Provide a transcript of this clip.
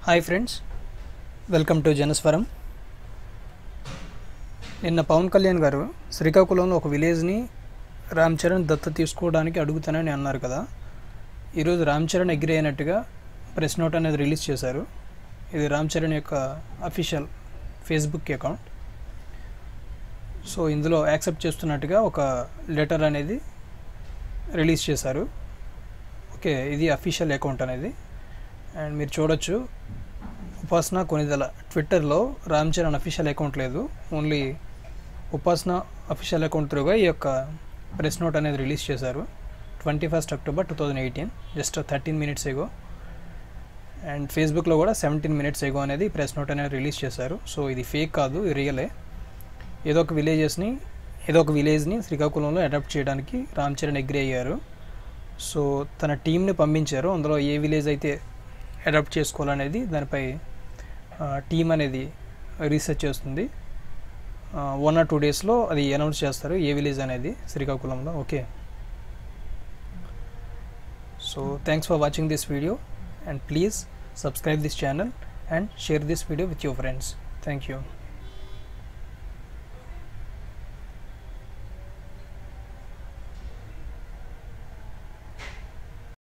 hi friends welcome to Janaswaram నిన్న పవన్ కళ్యాణ్ గారు శ్రీకాకుళంలో ఒక విలేజ్ని రామ్ చరణ్ దత్త తీసుకోవడానికి అడుగుతానని అన్నారు కదా ఈరోజు రామ్ చరణ్ అగ్రి అయినట్టుగా ప్రెస్ నోట్ అనేది రిలీజ్ చేశారు ఇది రామ్ చరణ్ యొక్క అఫీషియల్ ఫేస్బుక్ అకౌంట్ సో ఇందులో యాక్సెప్ట్ చేస్తున్నట్టుగా ఒక లెటర్ అనేది రిలీజ్ చేశారు ఓకే ఇది అఫీషియల్ అకౌంట్ అనేది అండ్ మీరు చూడొచ్చు ఉపాసన కొనిదల ట్విట్టర్లో రామ్ చరణ్ అఫీషియల్ అకౌంట్ లేదు ఓన్లీ ఉపాసన అఫీషియల్ అకౌంట్ త్రూగా ఈ యొక్క ప్రెస్ నోట్ అనేది రిలీజ్ చేశారు twenty first October two thousand eighteen just thirteen minutes ago and ఫేస్బుక్లో కూడా సెవెంటీన్ మినిట్స్ ఎగో అనేది ప్రెస్ నోట్ అనేది రిలీజ్ చేశారు సో ఇది ఫేక్ కాదు ఇది రియలే ఏదో ఒక విలేజెస్ని ఏదో ఒక విలేజ్ని శ్రీకాకుళంలో అడాప్ట్ చేయడానికి రామ్ చరణ్ అగ్రి అయ్యారు సో తన టీంని పంపించారు అందులో ఏ విలేజ్ అయితే అడాప్ట్ చేసుకోవాలనేది దానిపై టీం అనేది రీసెర్చ్ చేస్తుంది వన్ ఆర్ టూ డేస్లో అది అనౌన్స్ చేస్తారు ఏ విలేజ్ అనేది శ్రీకాకుళంలో okay so thanks for watching this video and please subscribe this channel and share this video with your friends thank you